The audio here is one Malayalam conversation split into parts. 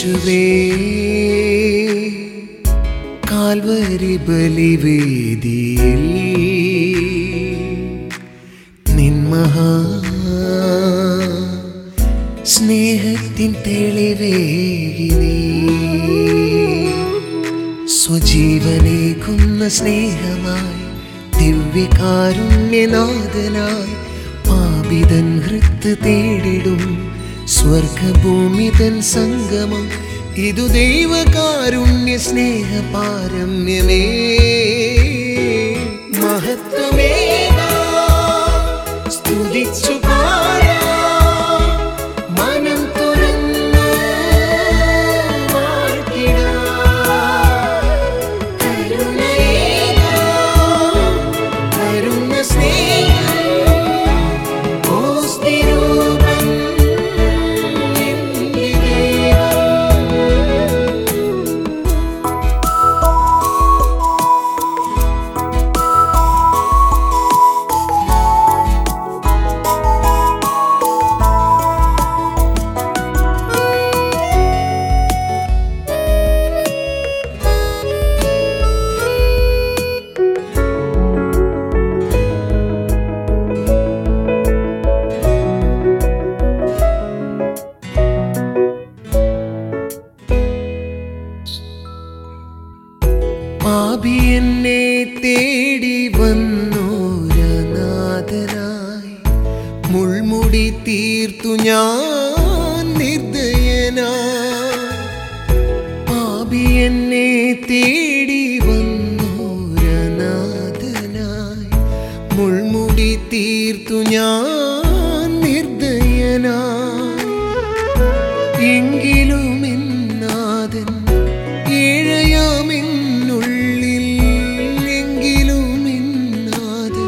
യേശുവേ കാൽവരി ബലിവേദിയിൽ നിന്മഹാ സ്നേഹത്തിൻ തെളിവേകിനീ സ്വജീവനേകുന്ന സ്നേഹമായി ദിവ്യകാരുണ്യനാഥനായി പാപിതൻ ഹൃത്ത് തേടിടും സ്വർഗഭൂമി തൻ സംഗമം ഇതു ദൈവകാരുണ്യ സ്നേഹ പാരമ്യമേ മഹത്വമേ സ്തുതിച്ചു പാടാം മനം തുറന്നു വാഴ്ത്തിടാം കരുണയേകാം കരുണ സ്നേഹം ഓസ്തിരൂപം നിന്റെ ദൈവം പാപി എന്നെ തേടി വന്നോരനാഥനായി മുൾമുടി തീർത്തു ഞാൻ നിർദ്ദയനായി പാപി എന്നെ തേടി വന്നോരനാഥനായി മുൾമുടി തീർത്തു ഞാൻ നിർദ്ദയനായി എങ്കിലും എന്നാഥൻ ഏഴയാമെന്നുള്ളിൽ എങ്കിലും എന്നാഥൻ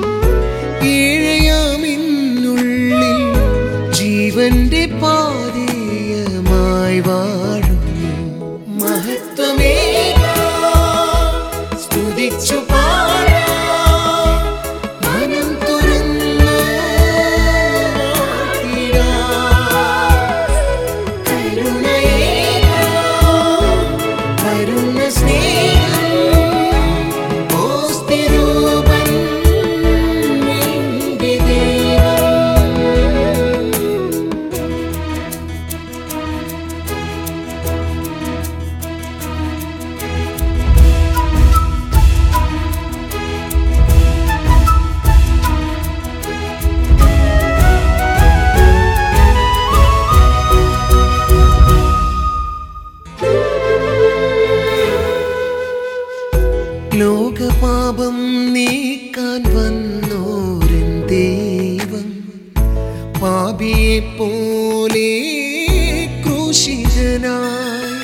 ഏഴയാമെന്നുള്ളിൽ ജീവന്റെ പാതേയമായി വാഴുന്നു മഹത്വമേ സ്തുതിച്ചു പാടാം മനം തുറന്നു വാഴ്ത്തിടാം കരുണയേകാം കരുണ സ്നേഹം ഓസ്തിരൂപം നിന്റെ ദൈവം ലോകപാപം നീക്കാൻ വന്നോരൻ ദൈവം പാപിയെ പോലെ ക്രൂശിതനായി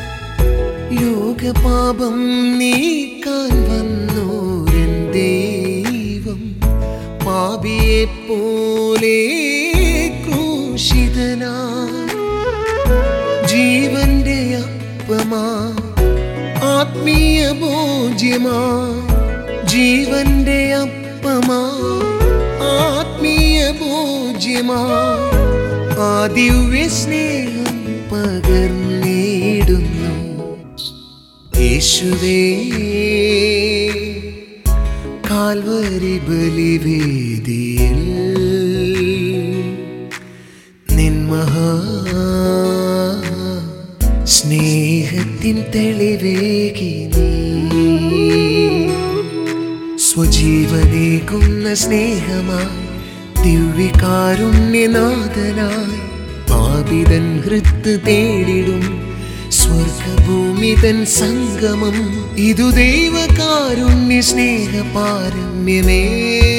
ലോകപാപം നീക്കാൻ വന്നോരൻ ദൈവം പാപിയെ പോലെ ക്രൂശിതനായി ജീവന്റെ അപ്പമാ ആത്മീയ ഭോജ്യമാ ജീവന്റെ അപ്പമാ ആത്മീയ ഭോജ്യമാ ആ ദിവ്യ സ്നേഹം പകർന്നിടുന്നു യേശുവേ കാൽവരി ബലിവേദിയിൽ നിന്മഹാ സ്നേഹത്തിൻ തെളിവേകിനി സ്വജീവനേകുന്ന സ്നേഹമായി ദിവ്യകാരുണ്യനാഥനായി പാപിതൻ ഹൃത്ത് തേടിടും സ്വർഗഭൂമി തൻ സംഗമം ഇതു ദൈവകാരുണ്യ സ്നേഹ പാരമ്യമേ